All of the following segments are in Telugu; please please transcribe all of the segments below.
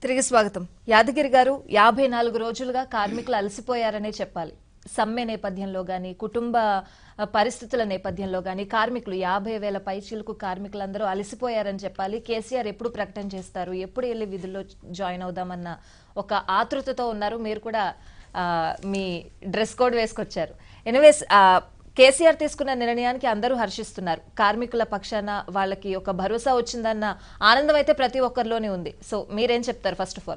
తిరిగి స్వాగతం యాదగిరి గారు యాభై నాలుగు రోజులుగా కార్మికులు అలసిపోయారనే చెప్పాలి సమ్మె నేపథ్యంలో గాని కుటుంబ ఆ, పరిస్థితుల నేపథ్యంలో గాని కార్మికులు యాభై వేల పైచీలకు కార్మికులందరూ అలసిపోయారని చెప్పాలి కేసీఆర్ ఎప్పుడు ప్రకటన చేస్తారు ఎప్పుడు వెళ్ళి విధుల్లో జాయిన్ అవుదామన్న ఒక ఆతృతతో ఉన్నారు మీరు కూడా ఆ, మీ డ్రెస్ కోడ్ వేసుకొచ్చారు ఎనివేస్ కేసీఆర్ తీసుకున్న నిర్ణయానికి అందరూ హర్షిస్తున్నారు కార్మికుల పక్షాన వాళ్ళకి ఒక భరోసా వచ్చిందన్న ఆనందం అయితే ప్రతి ఒక్కరిలోనే ఉంది సో మీరేం చెప్తారు ఫస్ట్ ఆఫ్ ఆల్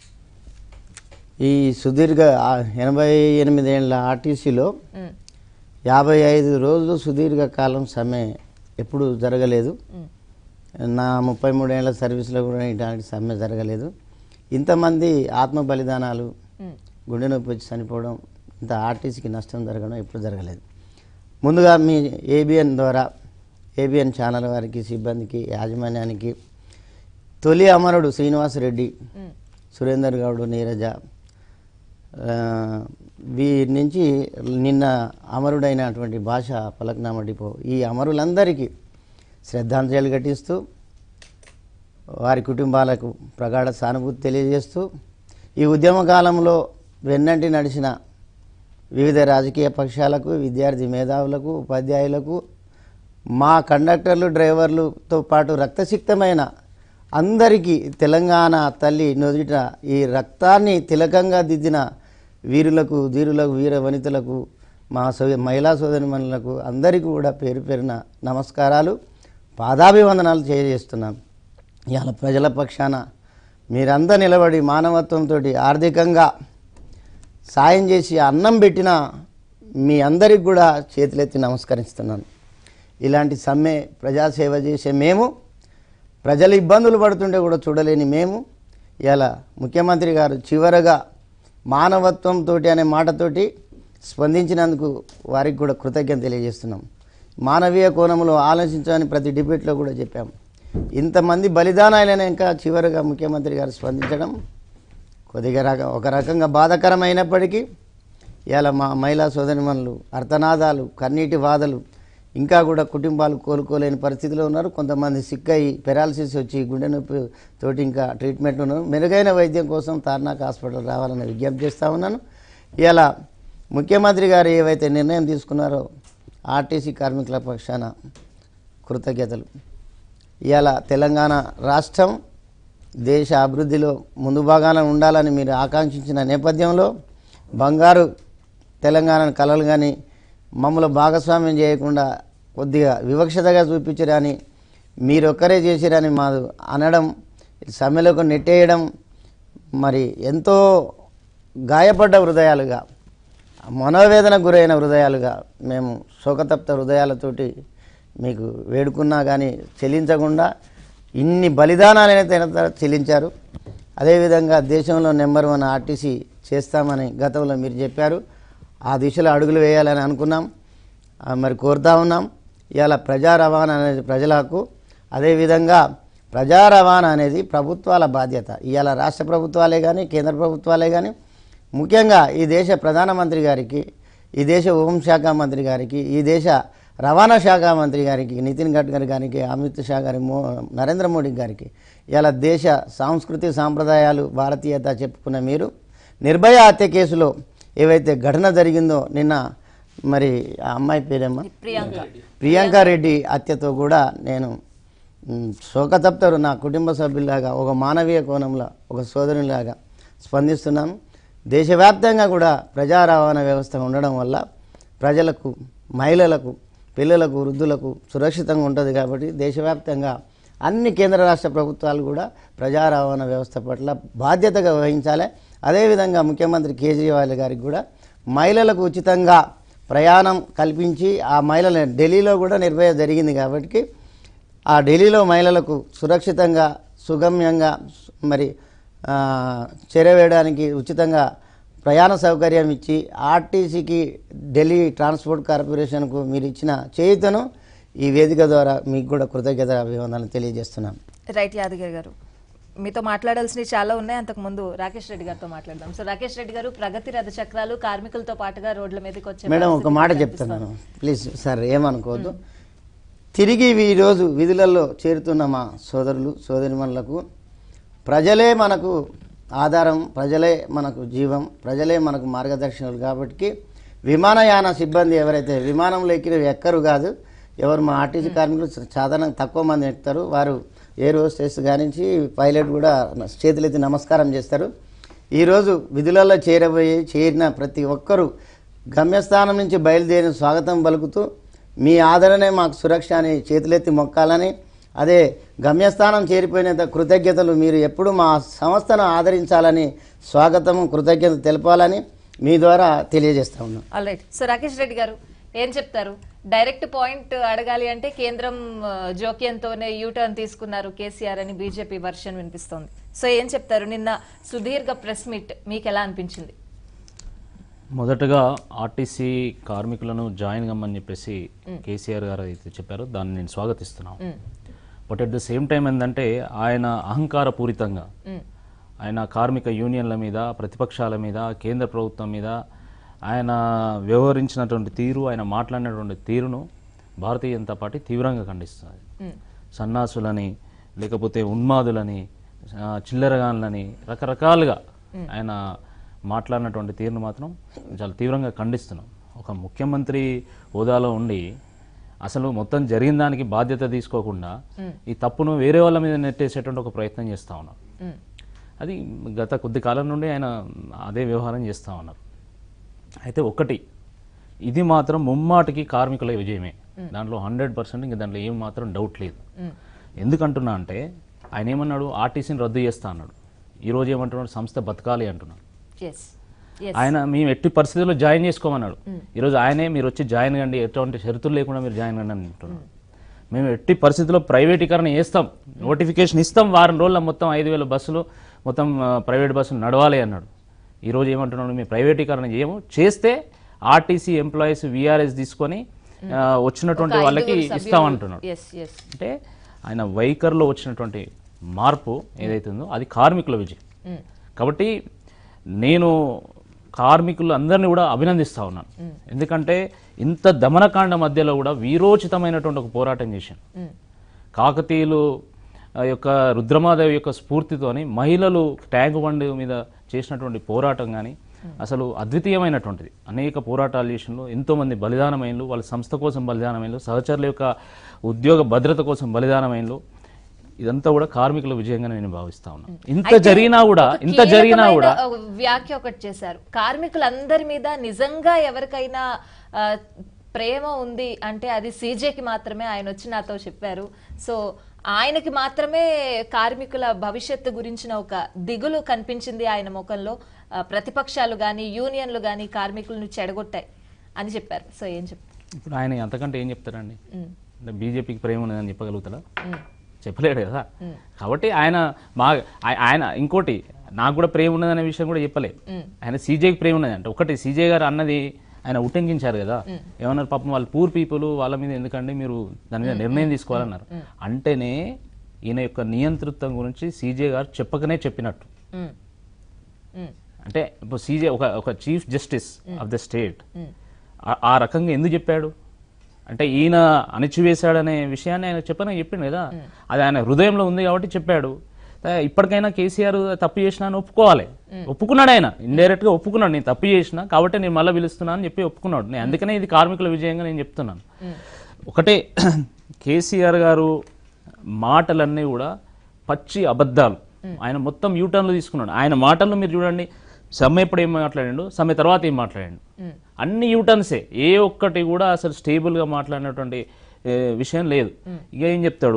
ఈ సుదీర్ఘ ఆ, ఎనభై ఎనిమిది ఏళ్ళ ఆర్టీసీలో యాభై ఐదు రోజులు సుదీర్ఘ కాలం సమ్మె ఎప్పుడు జరగలేదు నా ముప్పై మూడేళ్ల సర్వీస్లో కూడా ఇలాంటి సమ్మె జరగలేదు ఇంతమంది ఆత్మ బలిదానాలు గుండె నొప్పి వచ్చి చనిపోవడం ఇంత ఆర్టీసీకి నష్టం జరగడం ఎప్పుడు జరగలేదు ముందుగా మీ ఏబిఎన్ ద్వారా ఏబిఎన్ ఛానల్ వారికి సిబ్బందికి యాజమాన్యానికి తొలి అమరుడు శ్రీనివాసరెడ్డి సురేందర్ గౌడ్ నీరజ ఆ, వీరి నుంచి నిన్న అమరుడైనటువంటి భాష పలక్నామా డిపో ఈ అమరులందరికీ శ్రద్ధాంజలి ఘటిస్తూ వారి కుటుంబాలకు ప్రగాఢ సానుభూతి తెలియజేస్తూ ఈ ఉద్యమ కాలంలో వెన్నంటి నడిచిన వివిధ రాజకీయ పక్షాలకు విద్యార్థి మేధావులకు ఉపాధ్యాయులకు మా కండక్టర్లు డ్రైవర్లతో పాటు రక్తసిక్తమైన అందరికీ తెలంగాణ తల్లి నుదిట ఈ రక్తాన్ని తిలకంగా దిద్దిన వీరులకు ధీరులకు వీర వనితలకు మా సో మహిళా సోదరిమణులకు అందరికీ కూడా పేరు పేరున నమస్కారాలు పాదాభివందనాలు తెలియజేస్తున్నాం ఇవాళ ప్రజల పక్షాన మీరంతా నిలబడి మానవత్వంతో ఆర్థికంగా సాయం చేసి అన్నం పెట్టిన మీ అందరికి కూడా చేతులెత్తి నమస్కరిస్తున్నాను ఇలాంటి సమ్మె ప్రజాసేవ చేసే మేము ప్రజలు ఇబ్బందులు పడుతుంటే కూడా చూడలేని మేము ఇలా ముఖ్యమంత్రి గారు చివరగా మానవత్వంతో అనే మాటతోటి స్పందించినందుకు వారికి కూడా కృతజ్ఞత తెలియజేస్తున్నాం మానవీయ కోణంలో ఆలోచించమని ప్రతి డిబేట్లో కూడా చెప్పాం ఇంతమంది బలిదానాలైనా ఇంకా చివరగా ముఖ్యమంత్రి గారు స్పందించడం కొద్దిగా రక ఒక రకంగా బాధాకరమైనప్పటికీ ఇలా మా మహిళా సోదరిమణులు అర్థనాదాలు కన్నీటి బాధలు ఇంకా కూడా కుటుంబాలు కోలుకోలేని పరిస్థితిలో ఉన్నారు కొంతమంది సిక్ అయ్యి పెరాలసిస్ వచ్చి గుండె నొప్పి తోటి ఇంకా ట్రీట్మెంట్ ఉన్నారు మెరుగైన వైద్యం కోసం తార్నాక్ హాస్పిటల్ రావాలని విజ్ఞప్తి చేస్తూ ఉన్నాను ఇలా ముఖ్యమంత్రి గారు ఏవైతే నిర్ణయం తీసుకున్నారో ఆర్టీసీ కార్మికుల పక్షాన కృతజ్ఞతలు ఇవాళ తెలంగాణ రాష్ట్రం దేశ అభివృద్ధిలో ముందు భాగాన ఉండాలని మీరు ఆకాంక్షించిన నేపథ్యంలో బంగారు తెలంగాణను కలలు కానీ మమ్మల్ని భాగస్వామ్యం చేయకుండా కొద్దిగా వివక్షతగా చూపించరని మీరొక్కరే చేసిరని మాది అనడం సమ్మెలకు నెట్టేయడం మరి ఎంతో గాయపడ్డ హృదయాలుగా మనోవేదన గురైన హృదయాలుగా మేము శోకతప్త హృదయాలతోటి మీకు వేడుకున్నా కానీ చెల్లించకుండా ఇన్ని బలిదానాలైతే చెల్లించారు అదేవిధంగా దేశంలో నెంబర్ వన్ ఆర్టీసీ చేస్తామని గతంలో మీరు చెప్పారు ఆ దిశలో అడుగులు వేయాలని అనుకున్నాం ఆ, మరి కోరుతా ఉన్నాం ఇవాళ ప్రజా రవాణా అనేది ప్రజల హక్కు అదేవిధంగా ప్రజా రవాణా అనేది ప్రభుత్వాల బాధ్యత ఇవాళ రాష్ట్ర ప్రభుత్వాలే కానీ కేంద్ర ప్రభుత్వాలే కానీ ముఖ్యంగా ఈ దేశ ప్రధానమంత్రి గారికి ఈ దేశ హోంశాఖ మంత్రి గారికి ఈ దేశ రవాణా శాఖ మంత్రి గారికి నితిన్ గడ్కరీ గారికి అమిత్ షా గారి మో నరేంద్ర మోడీ గారికి ఇలా దేశ సాంస్కృతిక సాంప్రదాయాలు భారతీయత చెప్పుకున్న మీరు నిర్భయ హత్య కేసులో ఏవైతే ఘటన జరిగిందో నిన్న మరి ఆ అమ్మాయి పేరేమ్మా ప్రియాంక ప్రియాంక రెడ్డి హత్యతో కూడా నేను మ్, శోకతప్తరు నా కుటుంబ సభ్యులాగా ఒక మానవీయ కోణంలో ఒక సోదరునిలాగా స్పందిస్తున్నాను దేశవ్యాప్తంగా కూడా ప్రజా రవాణా వ్యవస్థ ఉండడం వల్ల ప్రజలకు మహిళలకు పిల్లలకు వృద్ధులకు సురక్షితంగా ఉంటుంది కాబట్టి దేశవ్యాప్తంగా అన్ని కేంద్ర రాష్ట్ర ప్రభుత్వాలు కూడా ప్రజా రవాణా వ్యవస్థ పట్ల బాధ్యతగా వహించాలి అదేవిధంగా ముఖ్యమంత్రి కేజ్రీవాల్ గారికి కూడా మహిళలకు ఉచితంగా ప్రయాణం కల్పించి ఆ మహిళల ఢిల్లీలో కూడా నిర్భయ జరిగింది కాబట్టి ఆ ఢిల్లీలో మహిళలకు సురక్షితంగా సుగమ్యంగా మరి ఆ, చేరవేయడానికి ఉచితంగా ప్రయాణ సౌకర్యం ఇచ్చి ఆర్టీసీకి ఢిల్లీ ట్రాన్స్పోర్ట్ కార్పొరేషన్కు మీరు ఇచ్చిన చేయుతను ఈ వేదిక ద్వారా మీకు కూడా కృతజ్ఞత అభివందనలు తెలియజేస్తున్నాను రైట్ యాదగిరి గారు మీతో మాట్లాడాల్సినవి చాలా ఉన్నాయి అంతకు ముందు రాకేష్ రెడ్డి గారితో మాట్లాడదాం సో రాకేష్ రెడ్డి గారు ప్రగతి రథ చక్రాలు కార్మికులతో పాటుగా రోడ్ల మీదకి వచ్చే మేడం ఒక పరిస్థితి మాట కనిపిస్తోంది. చెప్తున్నాను ప్లీజ్ సార్ ఏమనుకోవద్దు తిరిగి ఈరోజు విధులలో చేరుతున్న మా సోదరులు సోదరిమణులకు ప్రజలే మనకు ఆధారం ప్రజలే మనకు జీవం ప్రజలే మనకు మార్గదర్శకులు కాబట్టి విమానయాన సిబ్బంది ఎవరైతే విమానంలో ఎక్కిన ఎక్కరు కాదు ఎవరు మా ఆర్టీసీ కార్మికులు సాధారణంగా తక్కువ మంది ఎక్కుతారు వారు ఎయిర్ హోస్టెస్ కానించి పైలట్ కూడా చేతులెత్తి నమస్కారం చేస్తారు ఈరోజు విధులలో చేరబోయి చేరిన ప్రతి ఒక్కరూ గమ్యస్థానం నుంచి బయలుదేరిన స్వాగతం పలుకుతూ మీ ఆదరణే మాకు సురక్ష అని చేతులెత్తి మొక్కాలని అదే గమ్యస్థానం చేరిపోయినంత కృతజ్ఞతలు మీరు ఎప్పుడు మా సంస్థను ఆదరించాలని స్వాగతం కృతజ్ఞత తెలపాలని మీ ద్వారా తెలియజేస్తా ఉన్నాం all right so Rakesh Reddy garu ఏం చెప్తారు డైరెక్ట్ పాయింట్ అడగాలి అంటే కేంద్రం ఆ, జోక్యంతోనే యూటర్న్ తీసుకున్నారు కేసీఆర్ అని బీజేపీ వర్షన్ వినిపిస్తోంది సో ఏం చెప్తారు నిన్న సుదీర్ఘ ప్రెస్ మీట్ మీకు ఎలా అనిపించింది మొదటగా ఆర్టీసీ కార్మికులను జాయిన్ కమ్మని చెప్పేసి కేసీఆర్ గారు అయితే చెప్పారో దాన్ని నేను స్వాగతిస్తున్నాను but at the same time ఏంటంటే ఆయన అహంకారపూరితంగా ఆయన కార్మిక యూనియన్ల మీద ప్రతిపక్షాల మీద కేంద్ర ప్రభుత్వం మీద ఆయన వ్యవహరించినటువంటి తీరు ఆయన మాట్లాడినటువంటి తీరును భారతీయ జనతా పార్టీ తీవ్రంగా ఖండిస్తుంది సన్నాసులని లేకపోతే ఉన్మాదులని ఆ, చిల్లరగాన్లని రకరకాలుగా ఆయన మాట్లాడినటువంటి తీరును మాత్రం చాలా తీవ్రంగా ఖండిస్తున్నాం ఒక ముఖ్యమంత్రి హోదాలో ఉండి అసలు మొత్తం జరిగిన దానికి బాధ్యత తీసుకోకుండా ఈ తప్పును వేరే వాళ్ళ మీద నెట్టేసేటువంటి ఒక ప్రయత్నం చేస్తూ ఉన్నారు మ్మ్. అది గత కొద్ది కాలం నుండి ఆయన అదే వ్యవహారం చేస్తూ ఉన్నారు అయితే ఒకటి ఇది మాత్రం ముమ్మాటికి కార్మికుల విజయమే దాంట్లో హండ్రెడ్ పర్సెంట్ ఇంకా దాంట్లో ఏం మాత్రం డౌట్ లేదు ఎందుకంటున్నా అంటే ఆయన ఏమన్నాడు ఆర్టీసీని రద్దు చేస్తా అన్నాడు ఈరోజు ఏమంటున్నాడు సంస్థ బతకాలి అంటున్నాడు ఎస్ ఎస్ ఆయన మేము ఎట్టి పరిస్థితుల్లో జాయిన్ చేసుకోమన్నాడు ఈరోజు ఆయనే మీరు వచ్చి జాయిన్ కండి ఎటువంటి షరతులు లేకుండా మీరు జాయిన్ కండి అని అంటున్నాడు మేము ఎట్టి పరిస్థితుల్లో ప్రైవేటీకరణ చేస్తాం నోటిఫికేషన్ ఇస్తాం వారం రోజుల మొత్తం ఐదు వేల బస్సులు మొత్తం ఆ, ప్రైవేట్ బస్సులు నడవాలి అన్నాడు ఈరోజు ఏమంటున్నాడు మేము ప్రైవేటీకరణ చేయము చేస్తే ఆర్టీసీ ఎంప్లాయీస్ విఆర్ఎస్ తీసుకొని ఆ, వచ్చినటువంటి వాళ్ళకి ఇస్తామంటున్నాడు ఎస్ ఎస్ అంటే ఆయన వైఖరిలో వచ్చినటువంటి మార్పు ఏదైతే ఉందో అది కార్మికుల విజయం కాబట్టి నేను కార్మికులు అందరినీ కూడా అభినందిస్తా ఉన్నాను ఎందుకంటే ఇంత దమనకాండ మధ్యలో కూడా వీరోచితమైనటువంటి ఒక పోరాటం చేశాను కాకతీయులు ఆ యొక్క రుద్రమాదేవి యొక్క స్ఫూర్తితోని మహిళలు ట్యాంక్ బండ్ మీద చేసినటువంటి పోరాటం కానీ అసలు అద్వితీయమైనటువంటిది అనేక పోరాటాలు చేసినలో ఎంతో మంది బలిదానమైనలు వాళ్ళ సంస్థ కోసం బలిదానమైనలు సహచరుల యొక్క ఉద్యోగ భద్రత కోసం బలిదానమైనలు ఇదంతా కూడా కార్మికుల విజయంగా నేను భావిస్తా ఉన్నాను ఇంత జరిగినా కూడా ఒక ఇంత జరిగినా కూడా కీలకమైన, ఆ, వ్యాఖ్య ఒకటి చేశారు కార్మికులందరి మీద నిజంగా ఎవరికైనా ఆ, ప్రేమ ఉంది అంటే అది సీజేకి మాత్రమే ఆయన వచ్చి నాతో చెప్పారు సో ఆయనకి మాత్రమే కార్మికుల భవిష్యత్తు గురించిన ఒక దిగులు కనిపించింది ఆయన ముఖంలో ఆ, ప్రతిపక్షాలు కానీ యూనియన్లు కానీ కార్మికులను చెడగొట్టాయి అని చెప్పారు సో ఏం చెప్తారు ఇప్పుడు ఆయన అంతకంటే ఏం చెప్తారండి ఉమ్, అంటే బీజేపీకి ప్రేమ ఉన్నదని చెప్పగలుగుతారా ఉమ్, చెప్పలేడు కదా కాబట్టి ఆయన మా ఆయ- ఆయన ఇంకోటి నాకు కూడా ప్రేమ ఉన్నదనే విషయం కూడా చెప్పలే ఉమ్, ఆయన సీజేకి ప్రేమ ఉన్నది అంటే ఒకటి సీజే గారు అన్నది ఆయన ఉటంకించారు కదా ఏమన్నారు పాపం వాళ్ళు పూర్ పీపుల్ వాళ్ళ మీద ఎందుకంటే మీరు దాని మీద నిర్ణయం తీసుకోవాలన్నారు అంటేనే ఈయన యొక్క నియంతృత్వం గురించి సీజే గారు చెప్పకనే చెప్పినట్టు ఉమ్, ఉమ్, అంటే ఇప్పుడు సీజే ఒక ఒక chief justice of the state ఆ రకంగా ఎందుకు చెప్పాడు అంటే ఈయన అణిచివేశాడనే విషయాన్ని ఆయన చెప్పని చెప్పిండు కదా అది ఆయన హృదయంలో ఉంది కాబట్టి చెప్పాడు ఆ, ఇప్పటికైనా కేసీఆర్ తప్పు చేసినా అని ఒప్పుకోవాలి ఒప్పుకున్నాడు ఆయన ఇండైరెక్ట్ గా ఒప్పుకున్నాడు నేను తప్పు చేసిన కాబట్టి నేను మళ్ళీ పిలుస్తున్నా అని చెప్పి ఒప్పుకున్నాడు నేను అందుకనే ఇది కార్మికుల విజయంగా నేను చెప్తున్నాను ఒకటే కేసీఆర్ గారు మాటలన్నీ కూడా పచ్చి అబద్ధాలు ఆయన మొత్తం యూటర్న్లు తీసుకున్నాడు ఆయన మాటల్లో మీరు చూడండి సమ్మె ఎప్పుడు ఏం మాట్లాడాడు సమ్మె తర్వాత ఏం మాట్లాడాడు అన్ని యూటర్న్సే ఏ ఒక్కటి కూడా అసలు స్టేబుల్గా మాట్లాడినటువంటి ఏ, విషయం లేదు ఇక ఏం చెప్తాడు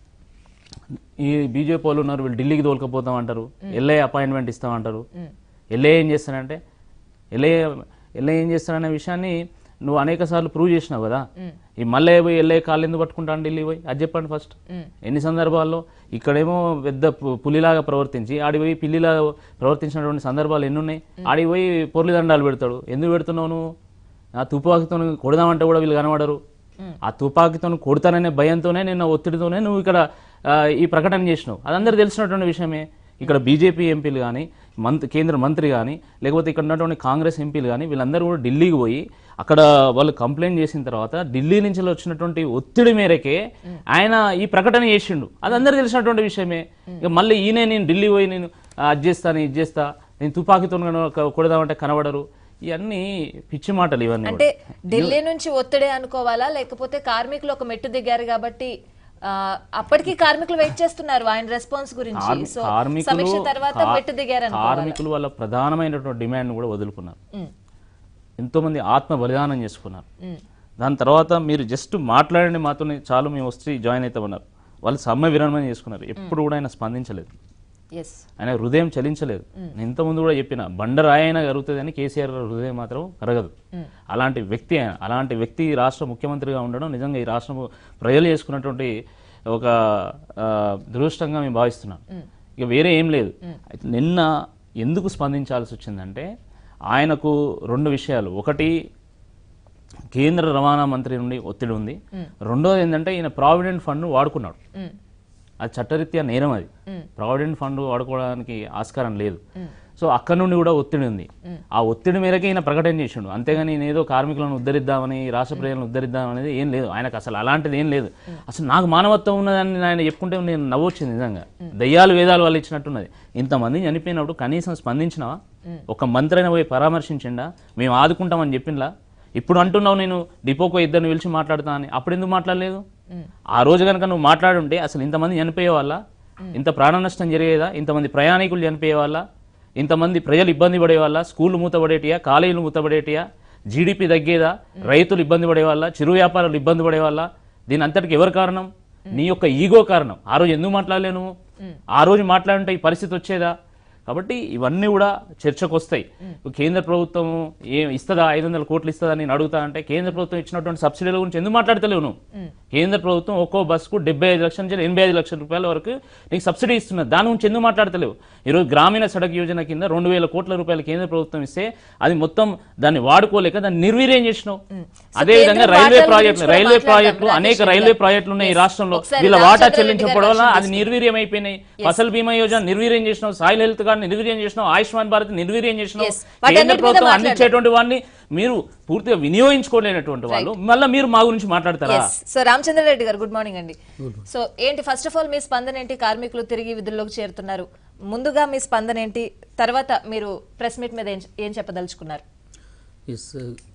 ఈ బీజేపీ వాళ్ళు ఉన్నారు వీళ్ళు ఢిల్లీకి తోలుకపోతాం అంటారు ఎల్ఏ అపాయింట్మెంట్ ఇస్తామంటారు ఎల్ఏ ఏం చేస్తాడంటే ఎల్ఏ ఎల్ఏ ఏం చేస్తాడనే విషయాన్ని నువ్వు అనేక సార్లు ప్రూవ్ చేసినావు కదా ఈ మళ్ళీ పోయి ఎల్ఏ కాళ్ళు ఎందుకు పట్టుకుంటాను ఢిల్లీ పోయి అది చెప్పండి ఫస్ట్ ఎన్ని సందర్భాల్లో ఇక్కడేమో పెద్ద పు- పులిలాగా ప్రవర్తించి ఆడి పోయి పిల్లిలాగా ప్రవర్తించినటువంటి సందర్భాలు ఎన్ని ఉన్నాయి ఆడి పోయి పొర్లి దండాలు పెడతాడు ఎందుకు పెడుతున్నావు నువ్వు ఆ తుపాకీతో కొడదామంటే కూడా వీళ్ళు కనబడరు ఆ తుపాకీతో కొడతాననే భయంతోనే నిన్న ఒత్తిడితోనే నువ్వు ఇక్కడ ఆ, ఈ ప్రకటన చేసినావు అదందరూ తెలిసినటువంటి విషయమే ఇక్కడ బీజేపీ ఎంపీలు కానీ మంత్రి కేంద్ర మంత్రి కానీ లేకపోతే ఇక్కడ ఉన్నటువంటి కాంగ్రెస్ ఎంపీలు కానీ వీళ్ళందరూ కూడా ఢిల్లీకి పోయి అక్కడ వాళ్ళు కంప్లైంట్ చేసిన తర్వాత ఢిల్లీ నుంచి వచ్చినటువంటి ఒత్తిడి మేరకే ఆయన ఈ ప్రకటన చేసిండు అది అందరికీ తెలిసినటువంటి విషయమే ఇక మళ్ళీ ఈయనే నేను ఢిల్లీ పోయి నేను ఆ, అది చేస్తాను ఇది చేస్తా నేను తుపాకీతో కనుక కొడదామంటే కనబడరు ఇవన్నీ పిచ్చి మాటలు ఇవన్నీ అంటే ఢిల్లీ నుంచి ఒత్తిడే అనుకోవాలా లేకపోతే కార్మికులు ఒక మెట్టు దిగారు కాబట్టి ఆ, అప్పటికి కార్మికులు వెయిట్ చేస్తున్నారు ఆయన రెస్పాన్స్ గురించి కార్మి- సో కార్మికులు సమీక్ష తర్వాత కా- మెట్టు దిగారు కార్మికులు వాళ్ళ ప్రధానమైనటువంటి డిమాండ్ కూడా వదులుకున్నారు ఎంతో మంది ఆత్మ బలిదానం చేసుకున్నారు దాని తర్వాత మీరు జస్ట్ మాట్లాడండి మాతోనే చాలు మేము వస్తే జాయిన్ అవుతామన్నారు వాళ్ళు సమ్మె విరమణ చేసుకున్నారు ఎప్పుడు కూడా ఆయన స్పందించలేదు ఎస్ ఆయన హృదయం చలించలేదు నేను ఇంతకుముందు కూడా చెప్పిన బండరాయి అయినా కరుగుతుంది అని కేసీఆర్ గారి హృదయం మాత్రం కరగదు అలాంటి వ్యక్తి ఆయన అలాంటి వ్యక్తి ఈ రాష్ట్ర ముఖ్యమంత్రిగా ఉండడం నిజంగా ఈ రాష్ట్రం ప్రజలు చేసుకున్నటువంటి ఒక ఆ, దురదృష్టంగా మేము భావిస్తున్నాం ఇక వేరే ఏం లేదు అయితే నిన్న ఎందుకు స్పందించాల్సి వచ్చిందంటే ఆయనకు రెండు విషయాలు ఒకటి కేంద్ర రవాణా మంత్రి నుండి ఒత్తిడి ఉంది రెండోది ఏంటంటే ఈయన ప్రావిడెంట్ ఫండ్ వాడుకున్నాడు అది చట్టరీత్యా నేరం అది ప్రావిడెంట్ ఫండ్ వాడుకోవడానికి ఆస్కారం లేదు సో అక్కడ నుండి కూడా ఒత్తిడి ఉంది ఆ ఒత్తిడి మేరకే ఈయన ప్రకటన చేసిండు అంతేగాని నేను ఏదో కార్మికులను ఉద్ధరిద్దామని రాష్ట్ర ప్రజలను ఉద్ధరిద్దాం అనేది ఏం లేదు ఆయనకు అసలు అలాంటిది ఏం లేదు అసలు నాకు మానవత్వం ఉన్నదని ఆయన చెప్పుకుంటే నేను నవ్వొచ్చింది నిజంగా దయ్యాలు వేదాలు వాళ్ళు ఇచ్చినట్టున్నది ఇంతమంది చనిపోయినప్పుడు కనీసం స్పందించినావా ఒక మంత్రి అయినా పోయి పరామర్శించిండా మేము ఆదుకుంటామని చెప్పిండ్లా ఇప్పుడు అంటున్నావు నేను డిపోకో ఇద్దరిని పిలిచి మాట్లాడుతా అని అప్పుడు ఎందుకు మాట్లాడలేదు ఆ రోజు కనుక నువ్వు మాట్లాడుంటే అసలు ఇంతమంది చనిపోయే వాళ్ళ ఇంత ప్రాణ నష్టం జరిగేదా ఇంతమంది ప్రయాణికులు చనిపోయే వాళ్ళ ఇంతమంది ప్రజలు ఇబ్బంది పడే వాళ్ళ స్కూళ్ళు మూతపడేటియా కాలేజీలు మూతపడేటియా జీడిపి తగ్గేదా రైతులు ఇబ్బంది పడే వాళ్ళ చిరు వ్యాపారులు ఇబ్బంది పడే వాళ్ళ దీని అంతటికి ఎవరు కారణం నీ యొక్క ఈగో కారణం ఆ రోజు ఎందుకు మాట్లాడలే నువ్వు ఆ రోజు మాట్లాడుంటే ఈ పరిస్థితి వచ్చేదా కాబట్టి ఇవన్నీ కూడా చర్చకు వస్తాయి కేంద్ర ప్రభుత్వం ఏం ఇస్తుందా ఐదు వందల కోట్లు ఇస్తుందా నేను అడుగుతా అంటే కేంద్ర ప్రభుత్వం ఇచ్చినటువంటి సబ్సిడీల గురించి ఎందుకు మాట్లాడతలేవు నువ్వు కేంద్ర ప్రభుత్వం ఒక్కో బస్సుకు డెబ్బై ఐదు లక్షల నుంచి ఎనభై ఐదు లక్షల రూపాయల వరకు నీకు సబ్సిడీ ఇస్తున్నది దాని గురించి ఎందుకు మాట్లాడతలేవు ఈరోజు గ్రామీణ సడక్ యోజన కింద రెండు వేల కోట్ల రూపాయలు కేంద్ర ప్రభుత్వం ఇస్తే అది మొత్తం దాన్ని వాడుకోలేక దాన్ని నిర్వీర్యం చేసినావు అదే విధంగా కేంద్ర రైల్వే వాటాల ప్రాజెక్టులు గురించి రైల్వే కూడా ప్రాజెక్టులు మాట్లాడదాం, అనేక రాజేష్ రైల్వే గారు. ప్రాజెక్టులు ఉన్నాయి ఈ రాష్ట్రంలో ఒకసారి వీళ్ళ వాటా రామచంద్ర రెడ్డి చెల్లించకపోవడం వల్ల గారు అది నిర్వీర్యం అయిపోయినాయి ఫసల్ బీమా యోజన నిర్వీర్యం చేసినావు సాయిల్ హెల్త్ కార్డు నిర్వీర్యం చేసినావు ఆయుష్మాన్ భారత్ నిర్వీర్యం చేసినావు Yes. వాటన్నిటి కేంద్ర మీద ప్రభుత్వం మాట్లాడదాం. అందించేటువంటి వాడిని మీరు పూర్తిగా వినియోగించుకోలేనటువంటి వాళ్ళు మళ్ళీ మీరు మా గురించి మాట్లాడతారా yes so Ramachandra Reddy garu good morning అండి సో ఏంటి ఫస్ట్ ఆఫ్ ఆల్ మీ స్పందన ఏంటి కార్మికులు తిరిగి విధుల్లోకి చేరుతున్నారు ముందుగా మీ స్పందన ఏంటి తర్వాత మీరు ప్రెస్ మీట్ మీద ఏం- ఏం చెప్పదలుచుకున్నారు ఎస్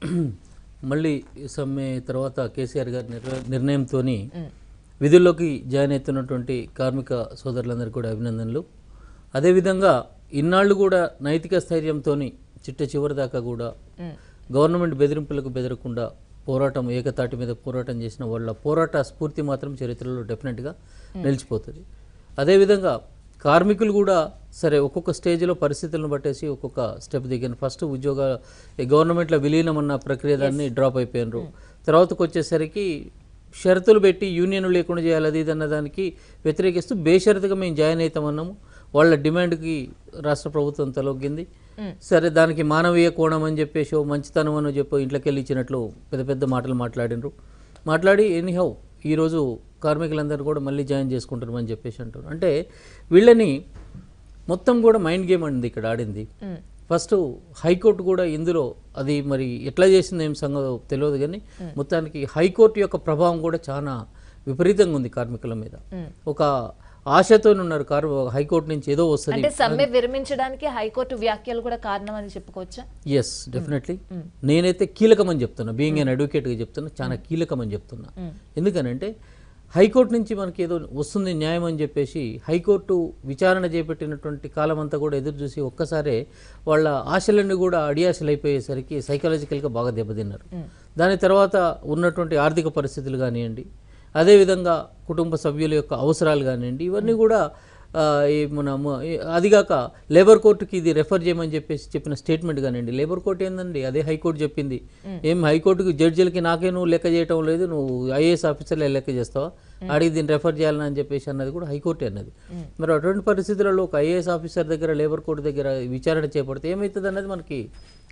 మళ్ళీ ఈ సమ్మె తర్వాత కేసీఆర్ గారి నిర్ణ- నిర్ణయంతో విధుల్లోకి జాయిన్ అవుతున్నటువంటి కార్మిక సోదరులందరికీ కూడా అభినందనలు అదేవిధంగా ఇన్నాళ్ళు కూడా నైతిక స్థైర్యంతో చిట్ట చివరి దాకా కూడా గవర్నమెంట్ బెదిరింపులకు బెదరకుండా పోరాటం ఏకతాటి మీద పోరాటం చేసిన వాళ్ళ పోరాట స్ఫూర్తి మాత్రం చరిత్రలో డెఫినెట్గా నిలిచిపోతుంది అదేవిధంగా కార్మికులు కూడా సరే ఒక్కొక్క స్టేజ్లో పరిస్థితులను బట్టేసి ఒక్కొక్క స్టెప్ దిగాను ఫస్ట్ ఉద్యోగ ఈ గవర్నమెంట్లో విలీనం అన్న ప్రక్రియ దాన్ని డ్రాప్ అయిపోయినారు తర్వాతకు వచ్చేసరికి షరతులు పెట్టి యూనియన్ లేకుండా చేయాలి అది ఇది అన్న దానికి వ్యతిరేకిస్తూ బేషరతుగా మేము జాయిన్ అవుతామన్నాము వాళ్ళ డిమాండ్కి రాష్ట్ర ప్రభుత్వం తలొగ్గింది సరే దానికి మానవీయ కోణం అని చెప్పేసి ఓ మంచితనం అని చెప్పి ఇంట్లోకి వెళ్ళి ఇచ్చినట్లు పెద్ద పెద్ద మాటలు మాట్లాడినరు మాట్లాడి ఎనీహౌ ఈరోజు కార్మికులందరూ కూడా మళ్ళీ జాయిన్ చేసుకుంటారు అని చెప్పేసి అంటారు అంటే వీళ్ళని మొత్తం కూడా మైండ్ గేమ్ అండి ఇక్కడ ఆడింది ఫస్ట్ హైకోర్టు కూడా ఇందులో అది మరి ఎట్లా చేసింది ఏం సంగతి తెలియదు కానీ మొత్తానికి హైకోర్టు యొక్క ప్రభావం కూడా చాలా విపరీతంగా ఉంది కార్మికుల మీద ఒక ఆశతో ఉన్నారు కార్ హైకోర్టు నుంచి ఏదో వస్తుంది అంటే సమ్మె విరమించడానికి హైకోర్టు వ్యాఖ్యలు కూడా కారణం అని చెప్పుకోవచ్చా ఎస్ డెఫినెట్లీ నేనైతే కీలకమని చెప్తున్నా బీయింగ్ అన్ అడ్వకేట్గా చెప్తున్నా చాలా కీలకమని చెప్తున్నా ఎందుకనంటే హైకోర్టు నుంచి మనకి ఏదో వస్తుంది న్యాయం అని చెప్పేసి హైకోర్టు విచారణ చేపట్టినటువంటి కాలం అంతా కూడా ఎదురు చూసి ఒక్కసారే వాళ్ళ ఆశలన్నీ కూడా అడియాశలు అయిపోయేసరికి సైకలాజికల్గా బాగా దెబ్బతిన్నారు దాని తర్వాత ఉన్నటువంటి ఆర్థిక పరిస్థితులు కానివ్వండి అదేవిధంగా కుటుంబ సభ్యుల యొక్క అవసరాలు కానివ్వండి ఇవన్నీ కూడా ఆ, ఈ మన మ- ఈ- అదిగాక లేబర్ కోర్టుకి ఇది రెఫర్ చేయమని చెప్పేసి చెప్పిన స్టేట్మెంట్ కానివ్వండి లేబర్ కోర్టు ఏందండి అదే హైకోర్టు చెప్పింది ఏం హైకోర్టుకి జడ్జిలకి నాకే నువ్వు లెక్క చేయటం లేదు నువ్వు ఐఏఎస్ ఆఫీసర్లే లెక్క చేస్తావా అడిగి దీన్ని రెఫర్ చేయాలని అని చెప్పేసి అన్నది కూడా హైకోర్టు అన్నది మరి అటువంటి పరిస్థితులలో ఒక ఐఏఎస్ ఆఫీసర్ దగ్గర లేబర్ కోర్టు దగ్గర విచారణ చేపడితే ఏమవుతుంది అన్నది మనకి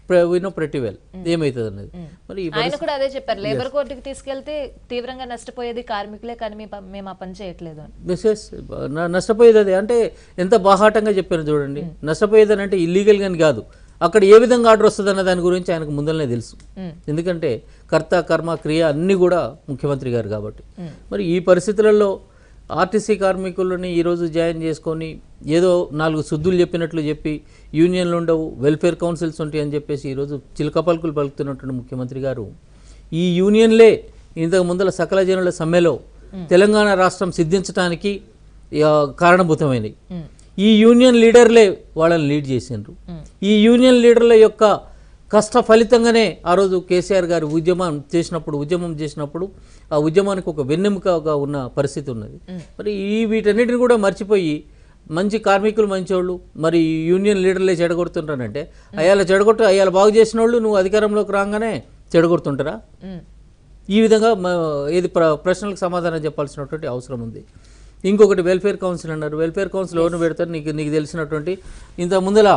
వినో ప్రతి వెల్ ఏమవుతుంది అనేది మరి ఈ ఆయన కూడా అదే చెప్పారు లేబర్ కోర్టుకి తీసుకెళ్తే తీవ్రంగా నష్టపోయేది కార్మికులే కానీ మీ ప- మేము ఆ పని చేయట్లేదు అని మెసేజ్ నష్టపోయేది అదే అంటే ఎంత బాహాటంగా చెప్పాను చూడండి నష్టపోయేది అని అంటే ఇల్లీగల్ గాని కాదు అక్కడ ఏ విధంగా ఆర్డర్ వస్తుంది అన్న దాని గురించి ఆయనకు ముందరనే తెలుసు ఎందుకంటే కర్త కర్మ క్రియ అన్నీ కూడా ముఖ్యమంత్రి గారు కాబట్టి మరి ఈ పరిస్థితులలో ఆర్టీసీ కార్మికులని ఈరోజు జాయిన్ చేసుకొని ఏదో నాలుగు శుద్ధులు చెప్పినట్లు చెప్పి యూనియన్లు ఉండవు వెల్ఫేర్ కౌన్సిల్స్ ఉంటాయి అని చెప్పేసి ఈరోజు చిలక పలుకులు పలుకుతున్నటువంటి ముఖ్యమంత్రి గారు ఈ యూనియన్లే ఇంతకు ముందల సకల జనుల సమ్మెలో తెలంగాణ రాష్ట్రం సిద్ధించడానికి ఆ, కారణభూతమైనవి ఈ యూనియన్ లీడర్లే వాళ్ళని లీడ్ చేసిండ్రు ఈ యూనియన్ లీడర్ల యొక్క కష్ట ఫలితంగానే ఆ రోజు కేసీఆర్ గారు ఉద్యమం చేసినప్పుడు ఉద్యమం చేసినప్పుడు ఆ ఉద్యమానికి ఒక వెన్నెముకగా ఉన్న పరిస్థితి ఉన్నది మరి ఈ వీటన్నిటిని కూడా మర్చిపోయి మంచి కార్మికులు మంచోళ్ళు మరి ఈ యూనియన్ లీడర్లే చెడగొడుతుంటారంటే అయ్యాల చెడగొట్టు అయ్యాల బాగు చేసిన వాళ్ళు నువ్వు అధికారంలోకి రాగానే చెడగొడుతుంటారా ఉమ్. ఈ విధంగా మ- ఏది ప్ర ప్రశ్నలకు సమాధానం చెప్పాల్సినటువంటి అవసరం ఉంది ఇంకొకటి వెల్ఫేర్ కౌన్సిల్ అన్నారు వెల్ఫేర్ కౌన్సిల్ ఎవరిని పెడతారు నీకు నీకు తెలిసినటువంటి ఇంత ముందల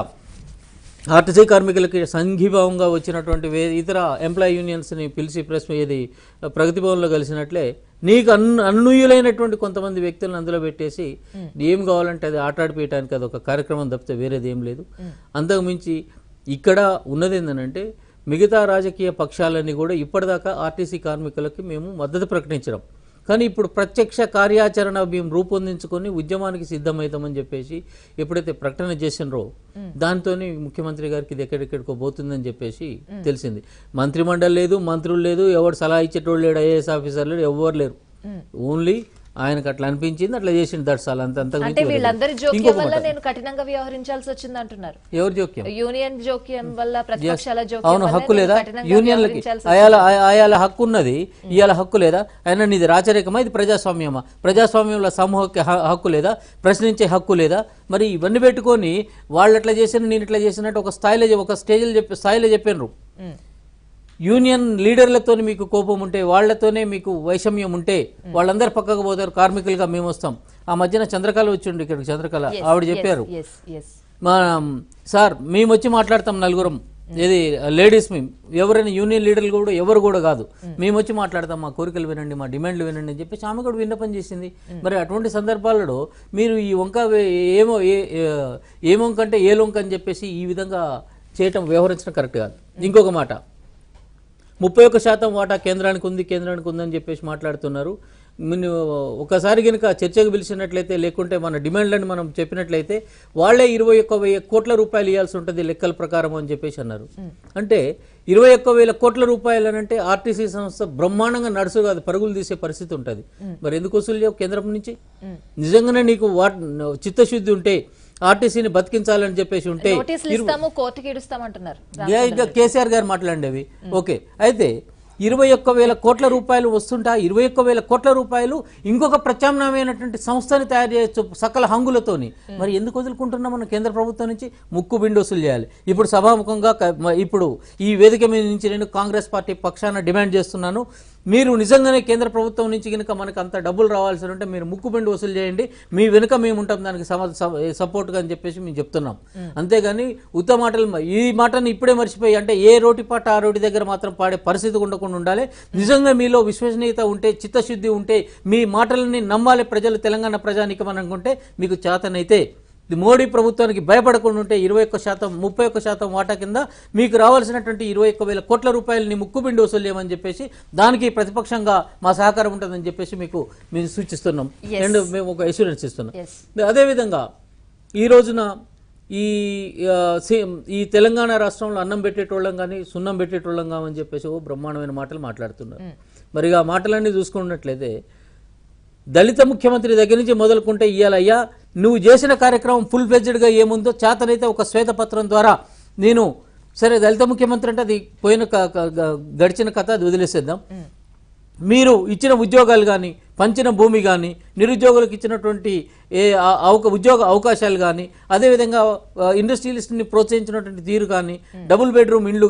ఆర్టీసీ కార్మికులకి సంఘీభావంగా వచ్చినటువంటి వే ఇతర ఎంప్లాయ్ యూనియన్స్ని పిలిచి ప్రెస్ ఏది ప్రగతి భవన్లో కలిసినట్లే నీకు అన్ అన్నుయులైనటువంటి కొంతమంది వ్యక్తులను అందులో పెట్టేసి ఏం కావాలంటే అది ఆటాడిపోయటానికి అది ఒక కార్యక్రమం తప్పితే వేరేది ఏం లేదు అంతకు మించి ఇక్కడ ఉన్నది ఏంటంటే మిగతా రాజకీయ పక్షాలన్నీ కూడా ఇప్పటిదాకా ఆర్టీసీ కార్మికులకి మేము మద్దతు ప్రకటించడం కానీ ఇప్పుడు ప్రత్యక్ష కార్యాచరణ మేము రూపొందించుకొని ఉద్యమానికి సిద్ధమవుతామని చెప్పేసి ఎప్పుడైతే ప్రకటన చేసినరో దాంతోనే ముఖ్యమంత్రి గారికి ఇది ఎక్కడెక్కడికో పోతుందని చెప్పేసి తెలిసింది మంత్రిమండలి లేదు మంత్రులు లేదు ఎవరు సలహా ఇచ్చేటోళ్ళు లేడు ఐఏఎస్ ఆఫీసర్ లేడు ఎవరు లేరు ఓన్లీ ఆయనకు అట్లా అనిపించింది అట్లా చేసిండు దట్సాల్ అంత అంతకు అంటే మించి వీళ్ళందరి లేదు. జోక్యం ఇంకొక వల్ల మాట. నేను కఠినంగా వ్యవహరించాల్సి వచ్చింది అంటున్నారు ఎవరు జోక్యం యూనియన్ జోక్యం వల్ల ప్రతిపక్షాల జోక్యం అవును వల్ల హక్కు నేను లేదా కఠినంగా యూనియన్లకి వ్యవహరించాల్సి అయాల అయాల హక్కు ఉన్నది ఇవాళ హక్కు లేదా అయినా నీది రాచరికమా ఇది ప్రజాస్వామ్యమా ప్రజాస్వామ్యంలో సమూహ హ- హక్కు లేదా ప్రశ్నించే హక్కు లేదా మరి ఇవన్నీ పెట్టుకొని వాళ్ళు ఎట్లా చేసిన నేను ఇట్లా చేసినట్టు ఒక స్థాయిలో చెప్- ఒక స్టేజ్లో చెప్పి స్థాయిలో చెప్పినారు ఉమ్. యూనియన్ లీడర్లతో మీకు కోపం ఉంటే వాళ్ళతోనే మీకు వైషమ్యం ఉంటే వాళ్ళందరూ పక్కకు పోతారు కార్మికులుగా మేము వస్తాం ఆ మధ్యన చంద్రకళ వచ్చిండు ఇక్కడికి చంద్రకళ ఆవిడ చెప్పారు ఎస్ ఎస్ మా సార్ మేము వచ్చి మాట్లాడతాం నలుగురం ఏది లేడీస్ మేము ఎవరైనా యూనియన్ లీడర్లు కూడా ఎవరు కూడా కాదు మేము వచ్చి మాట్లాడతాం మా కోరికలు వినండి మా డిమాండ్లు వినండి అని చెప్పేసి ఆమె కూడా విన్నపం చేసింది మరి అటువంటి సందర్భాలలో మీరు ఈ వంక వే- ఏమో ఏ ఏ- ఏ వంక అంటే ఏ లొంక అని చెప్పేసి ఈ విధంగా చేయటం వ్యవహరించడం కరెక్ట్ కాదు ఇంకొక మాట ముప్పై ఒక్క శాతం వాటా కేంద్రానికి ఉంది కేంద్రానికి ఉందని చెప్పేసి మాట్లాడుతున్నారు మీరు ఒకసారి కనుక చర్చకు పిలిచినట్లయితే లేకుంటే మన డిమాండ్లను మనం చెప్పినట్లయితే వాళ్ళే ఇరవై ఒక్క వెయ్యి కోట్ల రూపాయలు ఇవ్వాల్సి ఉంటుంది లెక్కల ప్రకారం అని చెప్పేసి అన్నారు అంటే ఇరవై ఒక్క వేల కోట్ల రూపాయలు అని అంటే ఆర్టీసీ సంస్థ బ్రహ్మాండంగా నడుసు కాదు పరుగులు తీసే పరిస్థితి ఉంటుంది మరి ఎందుకు వసూలు చేయవు కేంద్రం నుంచి నిజంగానే నీకు వాట్ చిత్తశుద్ధి ఉంటే ఆర్టీసీని బతికించాలని చెప్పేసి ఉంటే నోటీసులు ఇస్తాము కోర్టుకి ఇడుస్తామంటున్నారు యా, ఇంకా కేసీఆర్ గారు మాట్లాడేవి ఓకే అయితే ఇరవై ఒక్క వేల కోట్ల రూపాయలు వస్తుంటా ఇరవై ఒక్క వేల కోట్ల రూపాయలు ఇంకొక ప్రత్యామ్నాయమైనటువంటి సంస్థని తయారు చేయొచ్చు సకల హంగులతోని మరి ఎందుకు వదులుకుంటున్నాం మన కేంద్ర ప్రభుత్వం నుంచి ముక్కు బిండి వసూలు చేయాలి ఇప్పుడు సభాముఖంగా క- మ- ఇప్పుడు ఈ వేదిక మీద నుంచి నేను కాంగ్రెస్ పార్టీ పక్షాన డిమాండ్ చేస్తున్నాను మీరు నిజంగానే కేంద్ర ప్రభుత్వం నుంచి కనుక మనకు అంత డబ్బులు రావాల్సి ఉంటే మీరు ముక్కు బిండి వసూలు చేయండి మీ వెనుక మేము ఉంటాం దానికి సమ- స- సపోర్ట్గా అని చెప్పేసి మేము చెప్తున్నాం అంతేగాని ఉత్త మాటలు మ- ఈ మాటను ఇప్పుడే మర్చిపోయి అంటే ఏ రోటి పాట ఆ రోటి దగ్గర మాత్రం పాడే పరిస్థితి ఉండకుండా ఉండాలి నిజంగా మీలో విశ్వసనీయత ఉంటే చిత్తశుద్ధి ఉంటే మీ మాటలని నమ్మాలి ప్రజలు తెలంగాణ ప్రజానికం అనుకుంటే మీకు చేతనైతే ఇది మోడీ ప్రభుత్వానికి భయపడకుండా ఉంటే ఇరవై ఒక్క శాతం ముప్పై ఒక్క శాతం వాటా కింద మీకు రావాల్సినటువంటి ఇరవై ఒక్క వేల కోట్ల రూపాయలని ముక్కుబిండి వసూలు చేయమని చెప్పేసి దానికి ప్రతిపక్షంగా మా సహకారం ఉంటుందని చెప్పేసి మీకు మేము సూచిస్తున్నాం Yes. అండ్ మేము ఒక అష్యూరెన్స్ ఇస్తున్నాం Yes. అదేవిధంగా ఈ రోజున ఈ ఆ, సి- ఈ తెలంగాణ రాష్ట్రంలో అన్నం పెట్టేటోళ్ళం కానీ సున్నం పెట్టేటోళ్ళం కామని చెప్పేసి ఓ బ్రహ్మాండమైన మాటలు మాట్లాడుతున్నారు మరి ఆ మాటలన్నీ చూసుకున్నట్లయితే దళిత ముఖ్యమంత్రి దగ్గర నుంచి మొదలుకుంటే ఇయ్యాలయ్యా నువ్వు చేసిన కార్యక్రమం ఫుల్ ఫ్లెడ్జ్డ్గా ఏముందో చేతనైతే ఒక శ్వేతపత్రం ద్వారా నేను సరే దళిత ముఖ్యమంత్రి అంటే అది పోయిన క- క- గ- గడిచిన కథ అది వదిలేసేద్దాం మీరు ఇచ్చిన ఉద్యోగాలు కానీ పంచిన భూమి కానీ నిరుద్యోగులకు ఇచ్చినటువంటి ఏ ఆ- అవక ఉద్యోగ అవకాశాలు కానీ అదేవిధంగా ఆ, ఇండస్ట్రియలిస్ట్ని ప్రోత్సహించినటువంటి తీరు కానీ డబుల్ బెడ్రూమ్ ఇండ్లు కానీ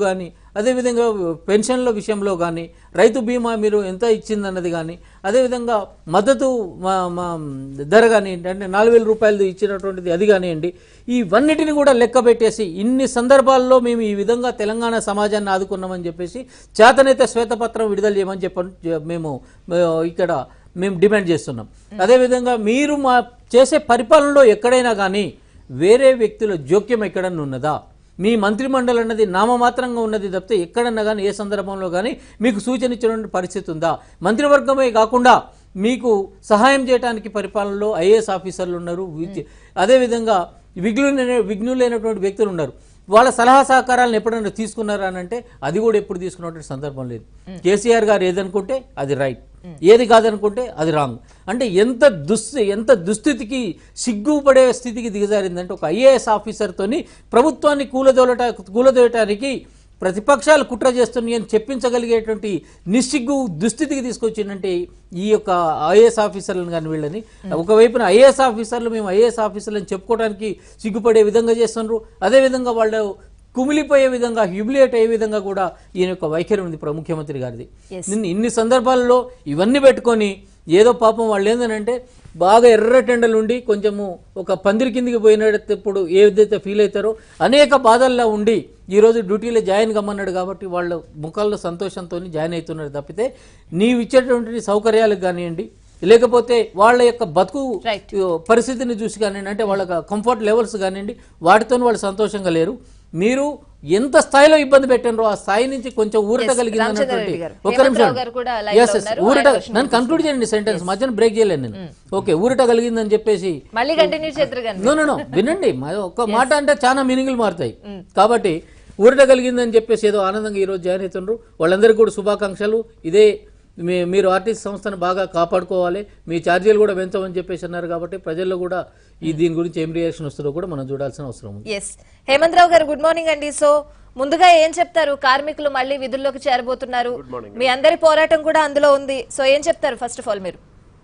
అదేవిధంగా పెన్షన్ల విషయంలో కానీ రైతు బీమా మీరు ఎంత ఇచ్చిందన్నది కానీ అదేవిధంగా మద్దతు మా- మా ధర కానీ అంటే నాలుగు వేల రూపాయలు ఇచ్చినటువంటిది అది కానివ్వండి ఇవన్నిటిని కూడా లెక్క పెట్టేసి ఇన్ని సందర్భాల్లో మేము ఈ విధంగా తెలంగాణ సమాజాన్ని ఆదుకున్నామని చెప్పేసి చేతనైతే శ్వేతపత్రం విడుదల చేయమని చెప్ప మేము ఆ, ఇక్కడ మేము డిమాండ్ చేస్తున్నాం అదేవిధంగా మీరు మా చేసే పరిపాలనలో ఎక్కడైనా కానీ వేరే వ్యక్తుల జోక్యం ఎక్కడన్నా ఉన్నదా మీ మంత్రిమండలి అన్నది నామమాత్రంగా ఉన్నది తప్పితే ఎక్కడన్నా కానీ ఏ సందర్భంలో కానీ మీకు సూచన ఇచ్చినటువంటి పరిస్థితి ఉందా మంత్రివర్గమే కాకుండా మీకు సహాయం చేయడానికి పరిపాలనలో ఐఏఎస్ ఆఫీసర్లు ఉన్నారు విద్య- అదేవిధంగా విఘ్నులైన విఘ్నులైనటువంటి వ్యక్తులు ఉన్నారు వాళ్ళ సలహా సహకారాలను ఎప్పుడైనా తీసుకున్నారా అని అంటే అది కూడా ఎప్పుడు తీసుకున్నటువంటి సందర్భం లేదు కేసీఆర్ గారు ఏదనుకుంటే అది రైట్ ఏది కాదనుకుంటే అది రాంగ్ అంటే ఎంత దుస్థి ఎంత దుస్థితికి సిగ్గుపడే స్థితికి దిగజారిందంటే ఒక ఐఏఎస్ ఆఫీసర్తోని ప్రభుత్వాన్ని కూలదోలట కూలదోయటానికి ప్రతిపక్షాలు కుట్ర చేస్తున్నాయి అని చెప్పించగలిగేటువంటి నిస్సిగ్గు దుస్థితికి తీసుకొచ్చిందంటే ఈ యొక్క ఐఏఎస్ ఆఫీసర్లను కానీ వీళ్ళని ఒకవైపున ఐఏఎస్ ఆఫీసర్లు మేము ఐఏఎస్ ఆఫీసర్లను చెప్పుకోవడానికి సిగ్గుపడే విధంగా చేస్తున్నారు అదేవిధంగా వాళ్ళు కుమిలిపోయే విధంగా హ్యూమిలియేట్ అయ్యే విధంగా కూడా ఈయన యొక్క వైఖరి ఉంది ప్ర- ముఖ్యమంత్రి గారిది Yes. నిన్న ఇన్ని సందర్భాల్లో ఇవన్నీ పెట్టుకొని ఏదో పాపం వాళ్ళు ఏంటంటే బాగా ఎర్రటెండలు ఉండి కొంచెము ఒక పందిరి కిందికి పోయినప్పుడు ఏదైతే ఫీల్ అవుతారో అనేక బాధల్లో ఉండి ఈరోజు డ్యూటీలో జాయిన్ కమ్మన్నాడు కాబట్టి వాళ్ళ ముఖాల్లో సంతోషంతో జాయిన్ అవుతున్నారు తప్పితే నీవు ఇచ్చేటువంటి సౌకర్యాలకు కానివ్వండి లేకపోతే వాళ్ళ యొక్క బతుకు Right. పరిస్థితిని చూసి కానివ్వండి అంటే వాళ్ళ కంఫర్ట్ లెవెల్స్ కానివ్వండి వాటితో వాళ్ళు సంతోషంగా లేరు మీరు ఎంత స్థాయిలో ఇబ్బంది పెట్టినరో ఆ స్థాయి నుంచి కొంచెం ఊరట Yes, కలిగింది రామచంద్ర అన్నటువంటి రెడ్డి గారు. ఒక హేమంత్ నిమిషం రావు గారు కూడా live లో Yes, yes. ఉన్నారు. ఊరట ఆయన question నన్ను కంక్లూడ్ చేయండి సెంటెన్స్ మధ్యన బ్రేక్ చేయలేను నేను ఓకే ఊరట కలిగిందని చెప్పేసి మళ్ళీ కంటిన్యూ చేద్దరు కానీ నో నో నో వినండి మా- ఒక్క మాట అంటే చాలా మీనింగ్లు మారుతాయి కాబట్టి ఊరట కలిగిందని చెప్పేసి ఏదో ఆనందంగా ఈరోజు జాయిన్ అవుతుండ్రు వాళ్ళందరికీ కూడా శుభాకాంక్షలు ఇదే మీ మీరు ఆర్టీసీ సంస్థను బాగా కాపాడుకోవాలి మీ ఛార్జీలు కూడా పెంచమని చెప్పేసి అన్నారు కాబట్టి ప్రజల్లో కూడా ఈ దీని గురించి ఏం రియాక్షన్ వస్తుందో కూడా మనం చూడాల్సిన అవసరం ఉంది ఎస్ హేమంత్ రావు గారు గుడ్ మార్నింగ్ అండి సో ముందుగా ఏం చెప్తారు కార్మికులు మళ్ళీ విధుల్లోకి చేరబోతున్నారు మీ అందరి పోరాటం కూడా అందులో ఉంది సో ఏం చెప్తారు ఫస్ట్ ఆఫ్ ఆల్ మీరు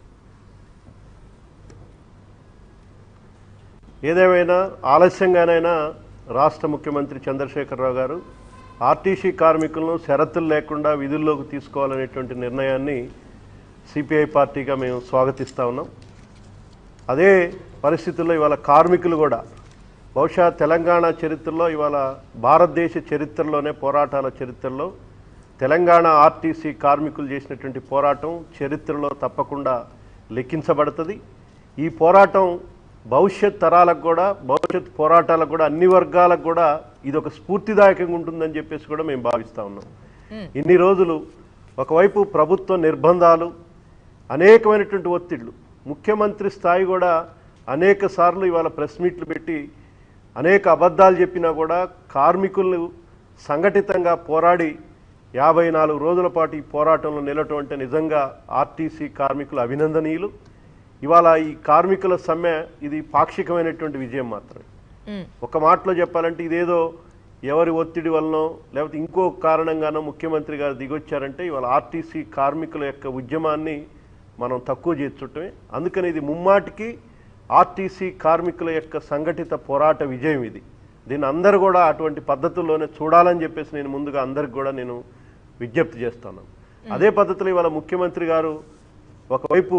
ఏదేమైనా ఆలస్యంగానైనా రాష్ట్ర ముఖ్యమంత్రి చంద్రశేఖరరావు గారు ఆర్టీసీ కార్మికులను షరతులు లేకుండా విధుల్లోకి తీసుకోవాలనేటువంటి నిర్ణయాన్ని సిపిఐ పార్టీగా మేము స్వాగతిస్తా ఉన్నాం అదే పరిస్థితుల్లో ఇవాళ కార్మికులు కూడా బహుశా తెలంగాణ చరిత్రలో ఇవాళ భారతదేశ చరిత్రలోనే పోరాటాల చరిత్రలో తెలంగాణ ఆర్టీసీ కార్మికులు చేసినటువంటి పోరాటం చరిత్రలో తప్పకుండా లెక్కించబడుతుంది ఈ పోరాటం భవిష్యత్ తరాలకు కూడా భవిష్యత్ పోరాటాలకు కూడా అన్ని వర్గాలకు కూడా ఇది ఒక స్ఫూర్తిదాయకంగా ఉంటుందని చెప్పేసి కూడా మేము భావిస్తా ఉన్నాం ఇన్ని రోజులు ఒకవైపు ప్రభుత్వ నిర్బంధాలు అనేకమైనటువంటి ఒత్తిళ్లు ముఖ్యమంత్రి స్థాయి కూడా అనేక సార్లు ఇవాళ ప్రెస్ మీట్లు పెట్టి అనేక అబద్ధాలు చెప్పినా కూడా కార్మికులు సంఘటితంగా పోరాడి యాభై నాలుగు రోజుల పాటు ఈ పోరాటంలో నిలవటం అంటే నిజంగా ఆర్టీసీ కార్మికులు అభినందనీయులు ఇవాళ ఈ కార్మికుల సమ్మె ఇది పాక్షికమైనటువంటి విజయం మాత్రమే మ్మ్. ఒక మాటలో చెప్పాలంటే ఇదేదో ఎవరి ఒత్తిడి వలనో లేకపోతే ఇంకో కారణంగానో ముఖ్యమంత్రి గారు దిగొచ్చారంటే ఇవాళ ఆర్టీసీ కార్మికుల యొక్క ఉద్యమాన్ని మనం తక్కువ చేర్చుటమే అందుకని ఇది ముమ్మాటికి ఆర్టీసీ కార్మికుల యొక్క సంఘటిత పోరాట విజయం ఇది దీన్ని అందరూ కూడా అటువంటి పద్ధతుల్లోనే చూడాలని చెప్పేసి నేను ముందుగా అందరికి కూడా నేను విజ్ఞప్తి చేస్తున్నాను అదే పద్ధతిలో ఇవాళ ముఖ్యమంత్రి గారు ఒకవైపు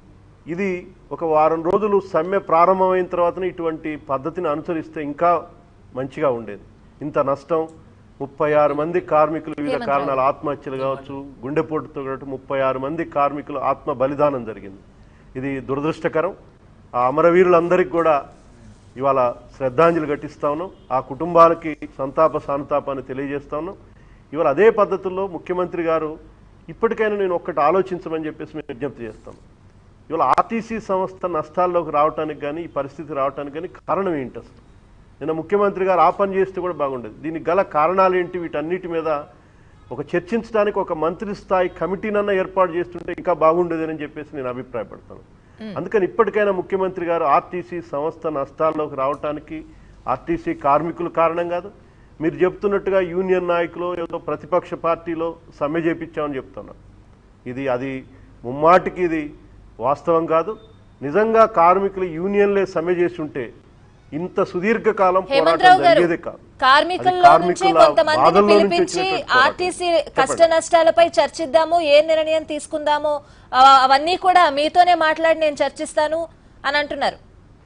ఇది ఒక వారం రోజులు సమ్మె ప్రారంభమైన తర్వాతనే ఇటువంటి పద్ధతిని అనుసరిస్తే ఇంకా మంచిగా ఉండేది ఇంత నష్టం ముప్పై ఆరు మంది కార్మికులు వివిధ కారణాల ఆత్మహత్యలు కావచ్చు గుండెపోటుతో కావచ్చు ముప్పై ఆరు మంది కార్మికులు ఆత్మ బలిదానం జరిగింది ఇది దురదృష్టకరం ఆ అమరవీరులందరికీ కూడా ఇవాళ శ్రద్ధాంజలి ఘటిస్తా ఉన్నాం ఆ కుటుంబాలకి సంతాప సానుతాపాన్ని తెలియజేస్తా ఉన్నాం ఇవాళ అదే పద్ధతుల్లో ముఖ్యమంత్రి గారు ఇప్పటికైనా నేను ఒక్కటి ఆలోచించమని చెప్పేసి మేము విజ్ఞప్తి చేస్తాం ఇవాళ ఆర్టీసీ సంస్థ నష్టాల్లోకి రావడానికి కానీ ఈ పరిస్థితి రావడానికి కానీ కారణం ఏంటి అసలు నిన్న ముఖ్యమంత్రి గారు ఆ పని చేస్తే కూడా బాగుండేది దీనికి గల కారణాలు ఏంటి వీటన్నిటి మీద ఒక చర్చించడానికి ఒక మంత్రి స్థాయి కమిటీనన్న ఏర్పాటు చేస్తుంటే ఇంకా బాగుండేదని చెప్పేసి నేను అభిప్రాయపడతాను అందుకని ఇప్పటికైనా ముఖ్యమంత్రి గారు ఆర్టీసీ సంస్థ నష్టాల్లోకి రావడానికి ఆర్టీసీ కార్మికులు కారణం కాదు మీరు చెప్తున్నట్టుగా యూనియన్ నాయకులు ఏదో ప్రతిపక్ష పార్టీలో సమ్మె చేపించామని చెప్తున్నారు ఇది అది ముమ్మాటికి ఇది వాస్తవం కాదు నిజంగా కార్మికులు యూనియన్లే సమ్మె చేసి ఉంటే ఇంత సుదీర్ఘకాలం హేమంత్ పోరాటం రావు గారు జరిగేదే కాదు కార్మికుల్లో అది నుంచే కార్మికుల కొంతమందిని బాధల్లో నుంచి పిలిపించి వచ్చినటువంటి పోరాటం. ఆర్టీసీ కష్ట నష్టాలపై చర్చిద్దాము ఏ నిర్ణయం తీసుకుందాము ఆ, అవన్నీ కూడా మీతోనే మాట్లాడి నేను చర్చిస్తాను అని అంటున్నారు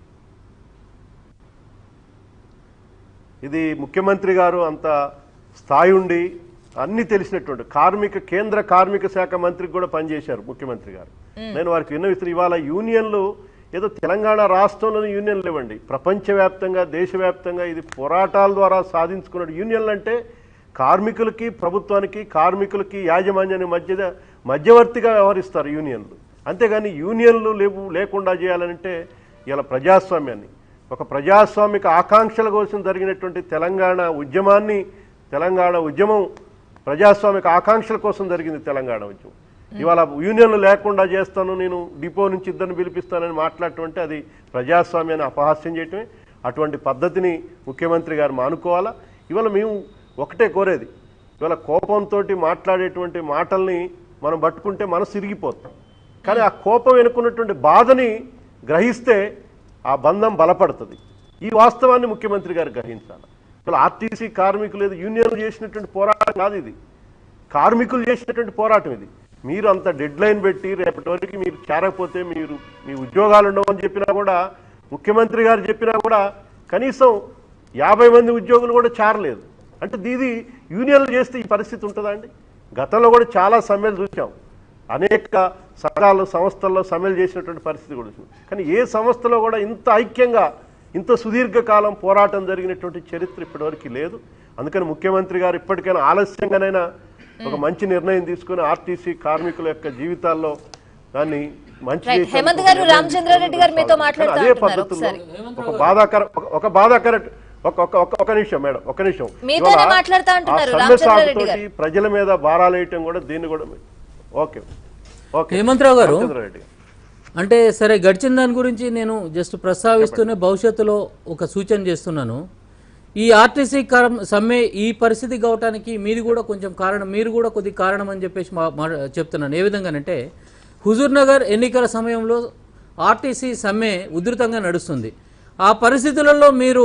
ఇది ముఖ్యమంత్రి గారు అంత స్థాయి ఉండి అన్ని తెలిసినటువంటి కార్మిక కేంద్ర కార్మిక శాఖ మంత్రికి కూడా పనిచేశారు ముఖ్యమంత్రి గారు నేను వారికి విన్నవిస్తున్న ఇవాళ యూనియన్లు ఏదో తెలంగాణ రాష్ట్రంలోని యూనియన్లు ఇవ్వండి ప్రపంచవ్యాప్తంగా దేశవ్యాప్తంగా ఇది పోరాటాల ద్వారా సాధించుకున్న యూనియన్లు అంటే కార్మికులకి ప్రభుత్వానికి కార్మికులకి యాజమాన్యానికి మధ్య మధ్యవర్తిగా వ్యవహరిస్తారు యూనియన్లు అంతేగాని యూనియన్లు లేవు లేకుండా చేయాలంటే ఇలా ప్రజాస్వామ్యాన్ని ఒక ప్రజాస్వామిక ఆకాంక్షల కోసం జరిగినటువంటి తెలంగాణ ఉద్యమాన్ని తెలంగాణ ఉద్యమం ప్రజాస్వామిక ఆకాంక్షల కోసం జరిగింది తెలంగాణ ఉద్యమం ఇవాళ యూనియన్లు లేకుండా చేస్తాను నేను డిపో నుంచి ఇద్దరిని పిలిపిస్తానని మాట్లాడటం అంటే అది ప్రజాస్వామ్యాన్ని అపహాస్యం చేయటమే అటువంటి పద్ధతిని ముఖ్యమంత్రి గారు మానుకోవాలా ఇవాళ మేము ఒకటే కోరేది ఇవాళ కోపంతో మాట్లాడేటువంటి మాటల్ని మనం పట్టుకుంటే మనసు ఇరిగిపోతాం కానీ ఆ కోపం వెనుకున్నటువంటి బాధని గ్రహిస్తే ఆ బంధం బలపడుతుంది ఈ వాస్తవాన్ని ముఖ్యమంత్రి గారు గ్రహించాలి ఇలా ఆర్టీసీ కార్మికులు ఏదో యూనియన్లు చేసినటువంటి పోరాటం కాదు ఇది కార్మికులు చేసినటువంటి పోరాటం ఇది మీరు అంత డెడ్ లైన్ పెట్టి రేపటి వరకు మీరు చేరకపోతే మీరు మీ ఉద్యోగాలు ఉండవని చెప్పినా కూడా ముఖ్యమంత్రి గారు చెప్పినా కూడా కనీసం యాభై మంది ఉద్యోగులు కూడా చేరలేదు అంటే దీది యూనియన్లు చేస్తే ఈ పరిస్థితి ఉంటుందా అండి గతంలో కూడా చాలా సమ్మెలు చూసాం అనేక సంఘాలు సంస్థల్లో సమ్మెలు చేసినటువంటి పరిస్థితి కూడా చూసాం కానీ ఏ సంస్థలో కూడా ఇంత ఐక్యంగా ఇంత సుదీర్ఘకాలం పోరాటం జరిగినటువంటి చరిత్ర ఇప్పటివరకు లేదు అందుకని ముఖ్యమంత్రి గారు ఇప్పటికైనా ఆలస్యంగానైనా ఒక మంచి నిర్ణయం తీసుకుని ఆర్టీసీ కార్మికుల యొక్క జీవితాల్లో దాన్ని మంచి Right. చేసేందుకు హేమంత్ గారు, నిర్ణయం రామచంద్రారెడ్డి గారు మీతో తీసుకుని మాట్లాడుతూ అదే అంటున్నారు పద్ధతిలో ఒకసారి. ఒక బాధాకర ఒక- ఒక బాధాకర ఒక ఒక ఒక- ఒక నిమిషం మేడం ఒక నిమిషం మీతోనే ఇవాళ మాట్లాడుతా అంటున్నారు ఆ సమ్మె రామచంద్రారెడ్డి సాగుతోటి గారు. ప్రజల మీద భారాలు వేయటం కూడా దీన్ని కూడా ఓకే ఓకే హేమంతరావు గారు రామచంద్రారెడ్డి గారు అంటే సరే గడిచిన దాని గురించి నేను జస్ట్ ప్రస్తావిస్తూనే భవిష్యత్తులో ఒక సూచన చేస్తున్నాను ఈ ఆర్టీసీ కరం- సమ్మె ఈ పరిస్థితి కావటానికి మీది కూడా కొంచెం కారణం మీరు కూడా కొద్ది కారణం అని చెప్పేసి మా మా- చెప్తున్నాను ఏ విధంగానంటే హుజూర్ నగర్ ఎన్నికల సమయంలో ఆర్టీసీ సమ్మె ఉధృతంగా నడుస్తుంది ఆ పరిస్థితులలో మీరు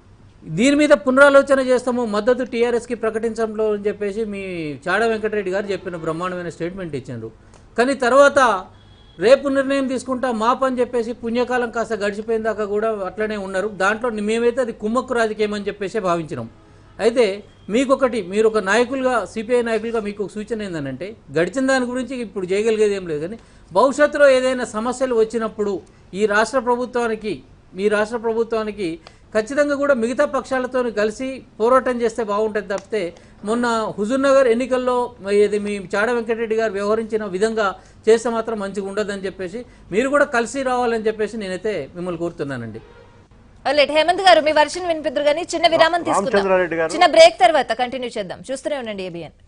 దీని మీద పునరాలోచన చేస్తాము మద్దతు టీఆర్ఎస్కి ప్రకటించడంలో అని చెప్పేసి మీ చాడ వెంకటరెడ్డి గారు చెప్పిన బ్రహ్మాండమైన స్టేట్మెంట్ ఇచ్చారు కానీ తర్వాత రేపు నిర్ణయం తీసుకుంటా మాప్ అని చెప్పేసి పుణ్యకాలం కాస్త గడిచిపోయిన దాకా కూడా అట్లనే ఉన్నారు దాంట్లో మేమైతే అది కుమ్మక్కు రాజకీయం అని చెప్పేసి భావించినాం అయితే మీకొకటి మీరు ఒక నాయకులుగా సిపిఐ నాయకులుగా మీకు ఒక సూచన ఏంటంటే గడిచిన దాని గురించి ఇప్పుడు చేయగలిగేది ఏం లేదు కానీ భవిష్యత్తులో ఏదైనా సమస్యలు వచ్చినప్పుడు ఈ రాష్ట్ర ప్రభుత్వానికి మీ రాష్ట్ర ప్రభుత్వానికి ఖచ్చితంగా కూడా మిగతా పక్షాలతో కలిసి పోరాటం చేస్తే బాగుంటుంది తప్పితే మొన్న హుజూర్నగర్ ఎన్నికల్లో ఇది మీ చాడ వెంకటరెడ్డి గారు వ్యవహరించిన విధంగా చేస్తే మాత్రం మంచిగా ఉండదని చెప్పేసి మీరు కూడా కలిసి రావాలని చెప్పేసి నేనైతే మిమ్మల్ని కోరుతున్నానండి లేట్ హేమంత్ గారు మీ వర్షన్ వినిపిద్దరు కానీ చిన్న విరామం తీసుకుందాం రామచంద్రారెడ్డి గారు. చిన్న బ్రేక్ తర్వాత కంటిన్యూ చేద్దాం చూస్తూనే ఉండండి ఏబిఎన్